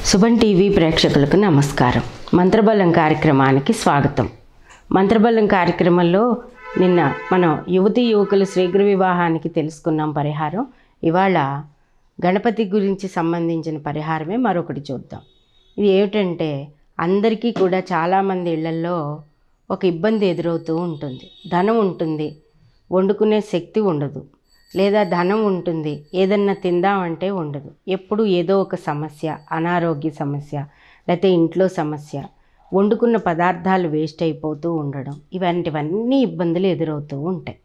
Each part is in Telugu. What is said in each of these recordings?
సుభన్ టీవీ ప్రేక్షకులకు నమస్కారం మంత్రబలం కార్యక్రమానికి స్వాగతం మంత్రబలం కార్యక్రమంలో నిన్న మనం యువతి యువకుల శీఘ్ర వివాహానికి తెలుసుకున్నాం పరిహారం ఇవాళ గణపతి గురించి సంబంధించిన పరిహారమే మరొకటి చూద్దాం ఇది ఏమిటంటే అందరికీ కూడా చాలామంది ఇళ్లల్లో ఒక ఇబ్బంది ఎదురవుతూ ఉంటుంది ధనం ఉంటుంది వండుకునే శక్తి ఉండదు లేదా ధనం ఉంటుంది ఏదన్నా తిందామంటే ఉండదు ఎప్పుడు ఏదో ఒక సమస్య అనారోగ్య సమస్య లేకపోతే ఇంట్లో సమస్య వండుకున్న పదార్థాలు వేస్ట్ అయిపోతూ ఉండడం ఇవంటివన్నీ ఇబ్బందులు ఎదురవుతూ ఉంటాయి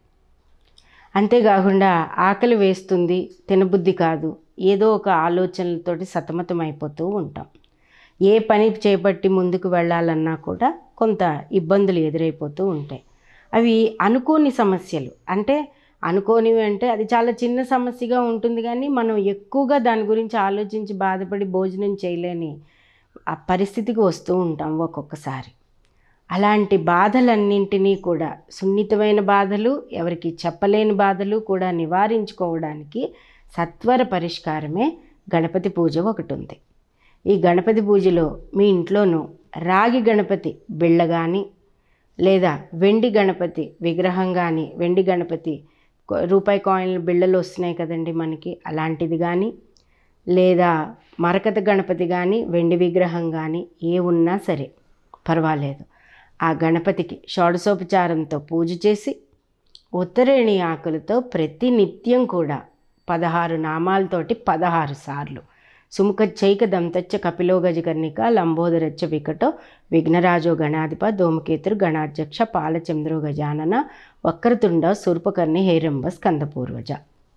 అంతేకాకుండా ఆకలి వేస్తుంది తినబుద్ధి కాదు ఏదో ఒక ఆలోచనలతోటి సతమతం అయిపోతూ ఉంటాం ఏ పని చేపట్టి ముందుకు వెళ్ళాలన్నా కూడా కొంత ఇబ్బందులు ఎదురైపోతూ ఉంటాయి అవి అనుకోని సమస్యలు అంటే అనుకోనివి అంటే అది చాలా చిన్న సమస్యగా ఉంటుంది కానీ మనం ఎక్కువగా దాని గురించి ఆలోచించి బాధపడి భోజనం చేయలేని ఆ పరిస్థితికి వస్తూ ఉంటాం ఒక్కొక్కసారి అలాంటి బాధలన్నింటినీ కూడా సున్నితమైన బాధలు ఎవరికి చెప్పలేని బాధలు కూడా నివారించుకోవడానికి సత్వర పరిష్కారమే గణపతి పూజ ఒకటి ఉంది ఈ గణపతి పూజలో మీ ఇంట్లోనూ రాగి గణపతి బిళ్ళ కానీ లేదా వెండి గణపతి విగ్రహం కానీ వెండి గణపతి కొ- రూపాయి కాయిన్లు బిళ్ళలు వస్తున్నాయి కదండి మనకి అలాంటిది కానీ లేదా మరకత గణపతి కానీ వెండి విగ్రహం కానీ ఏ ఉన్నా సరే పర్వాలేదు ఆ గణపతికి షోడశోపచారంతో పూజ చేసి ఉత్తరేణి ఆకులతో ప్రతి నిత్యం కూడా పదహారు నామాలతోటి పదహారు సార్లు సుముఖ చైక దంతచ్చ కపిలో గజకర్ణిక లంబోదరచ్చ వికటో విఘ్నరాజో గణాధిప ధూమకేతురు గణాధ్యక్ష పాలచంద్రో గజానన వక్రతుండ శూర్పకర్ణి హేరంబ స్కందపూర్వజ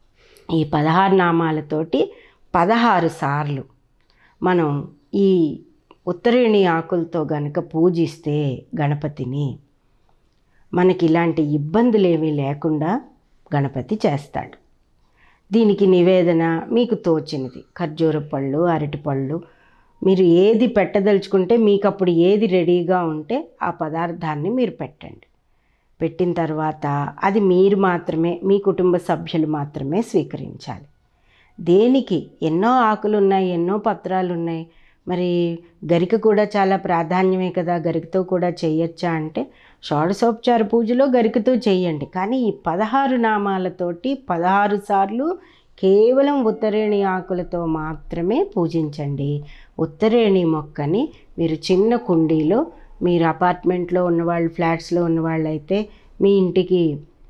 ఈ పదహారు నామాలతోటి పదహారు సార్లు మనం ఈ ఉత్తరేణి ఆకులతో గనక పూజిస్తే గణపతిని మనకి ఇలాంటి ఇబ్బందులు ఏమీ లేకుండా గణపతి చేస్తాడు దీనికి నివేదన మీకు తోచినది ఖర్జూర పళ్ళు అరటి పళ్ళు మీరు ఏది పెట్టదలుచుకుంటే మీకు అప్పుడు ఏది రెడీగా ఉంటే ఆ పదార్థాన్ని మీరు పెట్టండి పెట్టిన తర్వాత అది మీరు మాత్రమే మీ కుటుంబ సభ్యులు మాత్రమే స్వీకరించాలి దేనికి ఎన్నో ఆకులు ఉన్నాయి ఎన్నో పత్రాలు ఉన్నాయి మరి గరిక కూడా చాలా ప్రాధాన్యమే కదా గరికతో కూడా చేయొచ్చా అంటే షోడశోపచార పూజలో గరికతో చేయండి కానీ ఈ పదహారు నామాలతోటి పదహారు సార్లు కేవలం ఉత్తరేణి ఆకులతో మాత్రమే పూజించండి ఉత్తరేణి మొక్కని మీరు చిన్న కుండీలో మీరు అపార్ట్మెంట్లో ఉన్నవాళ్ళు ఫ్లాట్స్లో ఉన్నవాళ్ళు అయితే మీ ఇంటికి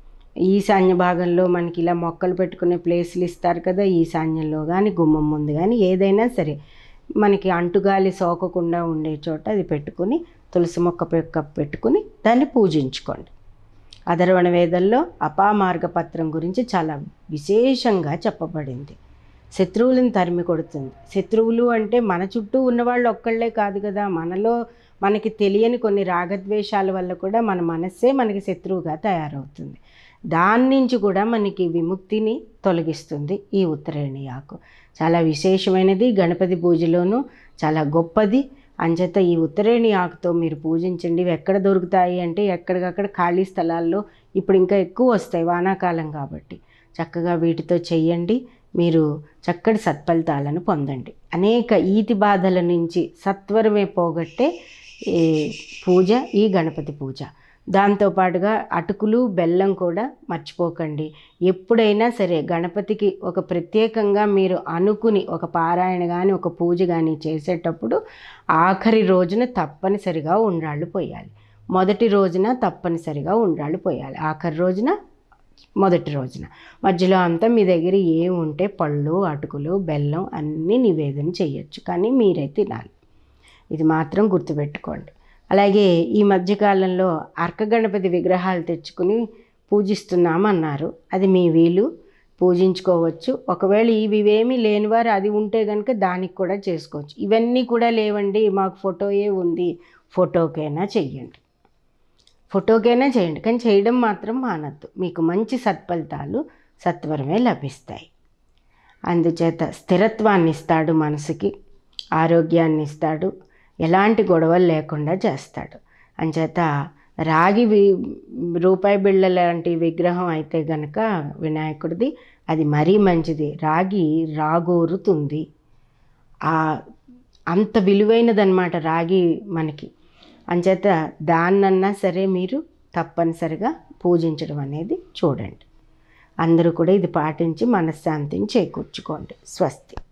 ఈశాన్య భాగంలో మనకి ఇలా మొక్కలు పెట్టుకునే ప్లేసులు ఇస్తారు కదా ఈశాన్యంలో కానీ గుమ్మం ముందు కానీ ఏదైనా సరే మనకి అంటుగాలి సోకకుండా ఉండే చోట అది పెట్టుకుని తులసి మొక్క పెక్క పెట్టుకుని దాన్ని పూజించుకోండి అధర్వణ వేదంలో అపామార్గ పత్రం గురించి చాలా విశేషంగా చెప్పబడింది శత్రువులను తరిమి కొడుతుంది శత్రువులు అంటే మన చుట్టూ ఉన్నవాళ్ళు ఒక్కళ్ళే కాదు కదా మనలో మనకి తెలియని కొన్ని రాగద్వేషాల వల్ల కూడా మన మనస్సే మనకి శత్రువుగా తయారవుతుంది దాని నుంచి కూడా మనకి విముక్తిని తొలగిస్తుంది ఈ ఉత్తరేణి ఆకు చాలా విశేషమైనది గణపతి పూజలోనూ చాలా గొప్పది అంచేత ఈ ఉత్తరేణి ఆకుతో మీరు పూజించండి ఇవి ఎక్కడ దొరుకుతాయి అంటే ఎక్కడికక్కడ ఖాళీ స్థలాల్లో ఇప్పుడు ఇంకా ఎక్కువ వస్తాయి వానాకాలం కాబట్టి చక్కగా వీటితో చెయ్యండి మీరు చక్కటి సత్ఫలితాలను పొందండి అనేక ఈతి బాధల నుంచి సత్వరమే పోగొట్టే ఈ పూజ ఈ గణపతి పూజ దాంతోపాటుగా అటుకులు బెల్లం కూడా మర్చిపోకండి ఎప్పుడైనా సరే గణపతికి ఒక ప్రత్యేకంగా మీరు అనుకుని ఒక పారాయణ కానీ ఒక పూజ కానీ చేసేటప్పుడు ఆఖరి రోజున తప్పనిసరిగా ఉండ్రాళ్ళు పోయాలి మొదటి రోజున తప్పనిసరిగా ఉండ్రాళ్ళు పోయాలి ఆఖరి రోజున మొదటి రోజున మధ్యలో అంతా మీ దగ్గర ఏం ఉంటే పళ్ళు అటుకులు బెల్లం అన్నీ నివేదన చేయొచ్చు కానీ మీరే తినాలి ఇది మాత్రం గుర్తుపెట్టుకోండి అలాగే ఈ మధ్యకాలంలో అర్కగణపతి విగ్రహాలు తెచ్చుకుని పూజిస్తున్నామన్నారు అది మీ వీలు పూజించుకోవచ్చు ఒకవేళ ఇవి ఇవేమీ లేనివారు అది ఉంటే కనుక దానికి కూడా చేసుకోవచ్చు ఇవన్నీ కూడా లేవండి మాకు ఫోటోయే ఉంది ఫోటోకైనా చెయ్యండి ఫోటోకైనా చేయండి కానీ చేయడం మాత్రం మానద్దు మీకు మంచి సత్ఫలితాలు సత్వరమే లభిస్తాయి అందుచేత స్థిరత్వాన్ని ఇస్తాడు మనసుకి ఆరోగ్యాన్ని ఇస్తాడు ఎలాంటి గొడవలు లేకుండా చేస్తాడు అంచేత రాగి వి రూపాయి బిళ్ళ లాంటి విగ్రహం అయితే గనక వినాయకుడిది అది మరీ మంచిది రాగి రాగోరుతుంది ఆ అంత విలువైనదన్నమాట రాగి మనకి అంచేత దాన్నన్నా సరే మీరు తప్పనిసరిగా పూజించడం అనేది చూడండి అందరూ కూడా ఇది పాటించి మనశ్శాంతిని చేకూర్చుకోండి స్వస్తి